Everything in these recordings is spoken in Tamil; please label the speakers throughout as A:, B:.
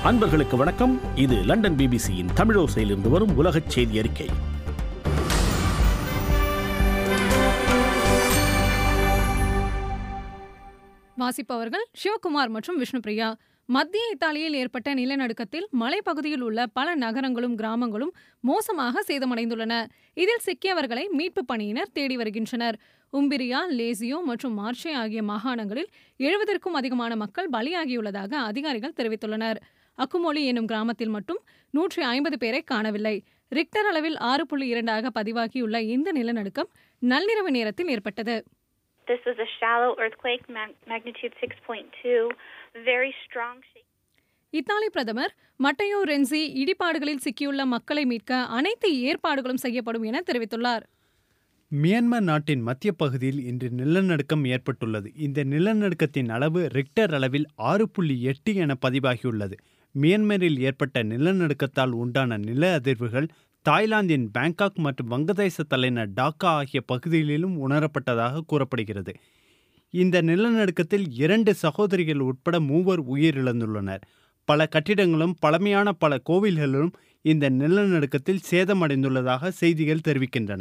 A: அன்பர்களுக்கு வணக்கம் இது லண்டன் பிபிசியின் தமிழோசையிலிருந்து வரும் உலகச் செய்தி அறிக்கை
B: வாசிப்பவர்கள் சிவகுமார் மற்றும் விஷ்ணுபிரியா மத்திய இத்தாலியில் ஏற்பட்ட நிலநடுக்கத்தில் மலைப்பகுதியில் உள்ள பல நகரங்களும் கிராமங்களும் மோசமாக சேதமடைந்துள்ளன இதில் சிக்கியவர்களை மீட்பு பணியினர் தேடி வருகின்றனர் உம்பிரியா லேசியோ மற்றும் மார்ஷே ஆகிய மாகாணங்களில் எழுபதற்கும் அதிகமான மக்கள் பலியாகியுள்ளதாக அதிகாரிகள் தெரிவித்துள்ளனர் அக்குமொழி என்னும் கிராமத்தில் மட்டும் நூற்றி ஐம்பது பேரை காணவில்லை ரிக்டர் அளவில் ஆறு புள்ளி இரண்டாக பதிவாகியுள்ள இந்த நிலநடுக்கம் நள்ளிரவு நேரத்தில் ஏற்பட்டது
C: This was a shallow earthquake, mag- magnitude 6.2, very strong shake.
B: Italy பிரதமர் மட்டையோ ரென்சி இடிபாடுகளில் சிக்கியுள்ள மக்களை மீட்க அனைத்து ஏற்பாடுகளும் செய்யப்படும் என தெரிவித்துள்ளார்
D: மியான்மர் நாட்டின் மத்திய பகுதியில் இன்று நிலநடுக்கம் ஏற்பட்டுள்ளது இந்த நிலநடுக்கத்தின் அளவு ரிக்டர் அளவில் ஆறு புள்ளி எட்டு என பதிவாகியுள்ளது மியான்மரில் ஏற்பட்ட நிலநடுக்கத்தால் உண்டான நில அதிர்வுகள் தாய்லாந்தின் பேங்காக் மற்றும் வங்கதேச தலைநர் டாக்கா ஆகிய பகுதிகளிலும் உணரப்பட்டதாக கூறப்படுகிறது இந்த நிலநடுக்கத்தில் இரண்டு சகோதரிகள் உட்பட மூவர் உயிரிழந்துள்ளனர் பல கட்டிடங்களும் பழமையான பல கோவில்களும் இந்த நிலநடுக்கத்தில் சேதமடைந்துள்ளதாக செய்திகள் தெரிவிக்கின்றன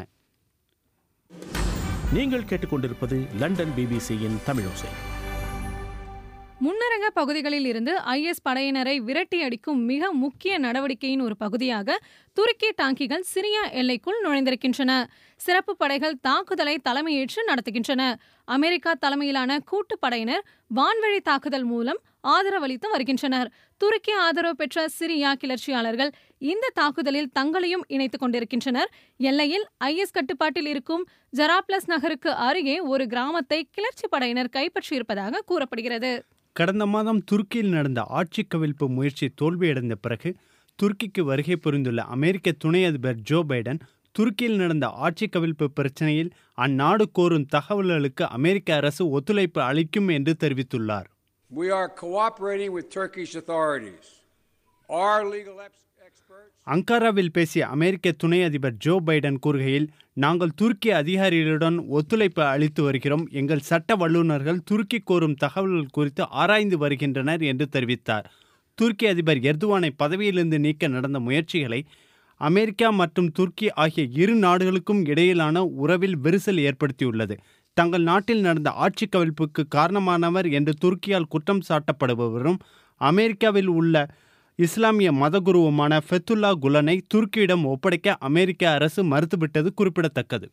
A: நீங்கள் கேட்டுக்கொண்டிருப்பது லண்டன் பிபிசியின் தமிழோசை
B: முன்னரங்க பகுதிகளில் இருந்து ஐஎஸ் படையினரை விரட்டி அடிக்கும் மிக முக்கிய நடவடிக்கையின் ஒரு பகுதியாக துருக்கி டாங்கிகள் சிரியா எல்லைக்குள் நுழைந்திருக்கின்றன சிறப்பு படைகள் தாக்குதலை தலைமையேற்று நடத்துகின்றன அமெரிக்கா தலைமையிலான கூட்டு படையினர் வான்வழி தாக்குதல் மூலம் ஆதரவளித்து வருகின்றனர் துருக்கி ஆதரவு பெற்ற சிரியா கிளர்ச்சியாளர்கள் இந்த தாக்குதலில் தங்களையும் இணைத்துக் கொண்டிருக்கின்றனர் எல்லையில் ஐஎஸ் கட்டுப்பாட்டில் இருக்கும் ஜராப்லஸ் நகருக்கு அருகே ஒரு கிராமத்தை கிளர்ச்சி படையினர் கைப்பற்றியிருப்பதாக கூறப்படுகிறது
D: கடந்த மாதம் துருக்கியில் நடந்த ஆட்சி கவிழ்ப்பு முயற்சி தோல்வியடைந்த பிறகு துருக்கிக்கு வருகை புரிந்துள்ள அமெரிக்க துணை அதிபர் ஜோ பைடன் துருக்கியில் நடந்த ஆட்சி கவிழ்ப்பு பிரச்சனையில் அந்நாடு கோரும் தகவல்களுக்கு அமெரிக்க அரசு ஒத்துழைப்பு அளிக்கும் என்று தெரிவித்துள்ளார்
E: We are cooperating with Turkish authorities. Our legal ex- experts.
D: அங்காராவில் பேசிய அமெரிக்க துணை அதிபர் ஜோ பைடன் கூறுகையில் நாங்கள் துருக்கி அதிகாரிகளுடன் ஒத்துழைப்பு அளித்து வருகிறோம் எங்கள் சட்ட வல்லுநர்கள் துருக்கி கோரும் தகவல்கள் குறித்து ஆராய்ந்து வருகின்றனர் என்று தெரிவித்தார் துருக்கி அதிபர் எர்துவானை பதவியிலிருந்து நீக்க நடந்த முயற்சிகளை அமெரிக்கா மற்றும் துருக்கி ஆகிய இரு நாடுகளுக்கும் இடையிலான உறவில் விரிசல் ஏற்படுத்தியுள்ளது தங்கள் நாட்டில் நடந்த ஆட்சி கவிழ்ப்புக்கு காரணமானவர் என்று துருக்கியால் குற்றம் சாட்டப்படுபவரும் அமெரிக்காவில் உள்ள இஸ்லாமிய மதகுருவுமான ஃபெத்துல்லா குலனை துருக்கியிடம் ஒப்படைக்க அமெரிக்க அரசு மறுத்துவிட்டது குறிப்பிடத்தக்கது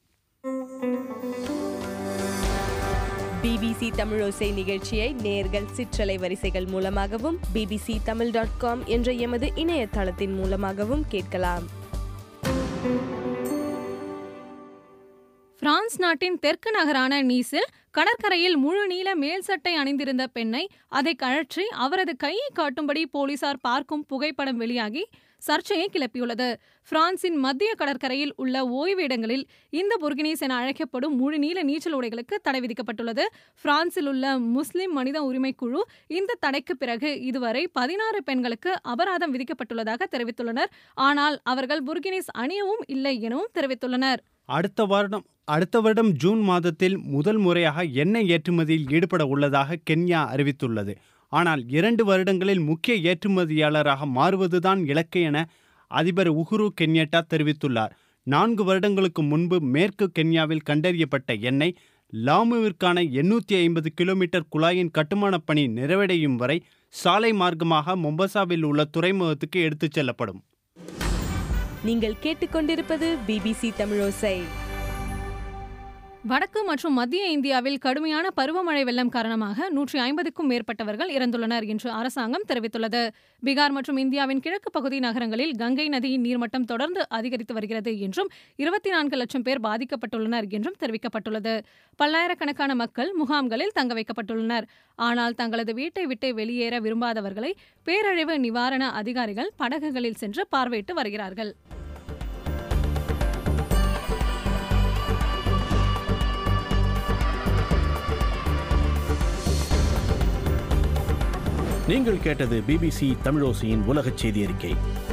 F: பிபிசி தமிழோசை நிகழ்ச்சியை நேர்கள் சிற்றலை வரிசைகள் மூலமாகவும் பிபிசி தமிழ் டாட் காம் என்ற எமது இணையதளத்தின் மூலமாகவும் கேட்கலாம்
B: பிரான்ஸ் நாட்டின் தெற்கு நகரான நீஸில் கடற்கரையில் முழு நீள மேல் சட்டை அணிந்திருந்த பெண்ணை அதை கழற்றி அவரது கையை காட்டும்படி போலீசார் பார்க்கும் புகைப்படம் வெளியாகி சர்ச்சையை கிளப்பியுள்ளது பிரான்சின் மத்திய கடற்கரையில் உள்ள ஓய்வு இடங்களில் இந்த புர்கினீஸ் என அழைக்கப்படும் முழு நீள நீச்சல் உடைகளுக்கு தடை விதிக்கப்பட்டுள்ளது பிரான்சில் உள்ள முஸ்லிம் மனித உரிமை குழு இந்த தடைக்கு பிறகு இதுவரை பதினாறு பெண்களுக்கு அபராதம் விதிக்கப்பட்டுள்ளதாக தெரிவித்துள்ளனர் ஆனால் அவர்கள் புர்கினீஸ் அணியவும் இல்லை எனவும் தெரிவித்துள்ளனர்
D: அடுத்த வருடம் அடுத்த வருடம் ஜூன் மாதத்தில் முதல் முறையாக எண்ணெய் ஏற்றுமதியில் ஈடுபட உள்ளதாக கென்யா அறிவித்துள்ளது ஆனால் இரண்டு வருடங்களில் முக்கிய ஏற்றுமதியாளராக மாறுவதுதான் இலக்கு என அதிபர் உஹுரு கென்யட்டா தெரிவித்துள்ளார் நான்கு வருடங்களுக்கு முன்பு மேற்கு கென்யாவில் கண்டறியப்பட்ட எண்ணெய் லாமுவிற்கான எண்ணூற்றி ஐம்பது கிலோமீட்டர் குழாயின் கட்டுமானப் பணி நிறைவடையும் வரை சாலை மார்க்கமாக மொம்பசாவில் உள்ள துறைமுகத்துக்கு எடுத்துச் செல்லப்படும்
F: நீங்கள் கேட்டுக்கொண்டிருப்பது பிபிசி தமிழோசை
B: வடக்கு மற்றும் மத்திய இந்தியாவில் கடுமையான பருவமழை வெள்ளம் காரணமாக நூற்றி ஐம்பதுக்கும் மேற்பட்டவர்கள் இறந்துள்ளனர் என்று அரசாங்கம் தெரிவித்துள்ளது பீகார் மற்றும் இந்தியாவின் கிழக்கு பகுதி நகரங்களில் கங்கை நதியின் நீர்மட்டம் தொடர்ந்து அதிகரித்து வருகிறது என்றும் இருபத்தி நான்கு லட்சம் பேர் பாதிக்கப்பட்டுள்ளனர் என்றும் தெரிவிக்கப்பட்டுள்ளது பல்லாயிரக்கணக்கான மக்கள் முகாம்களில் தங்க வைக்கப்பட்டுள்ளனர் ஆனால் தங்களது வீட்டை விட்டு வெளியேற விரும்பாதவர்களை பேரழிவு நிவாரண அதிகாரிகள் படகுகளில் சென்று பார்வையிட்டு வருகிறார்கள்
A: நீங்கள் கேட்டது பிபிசி தமிழோசையின் உலகச் செய்தி அறிக்கை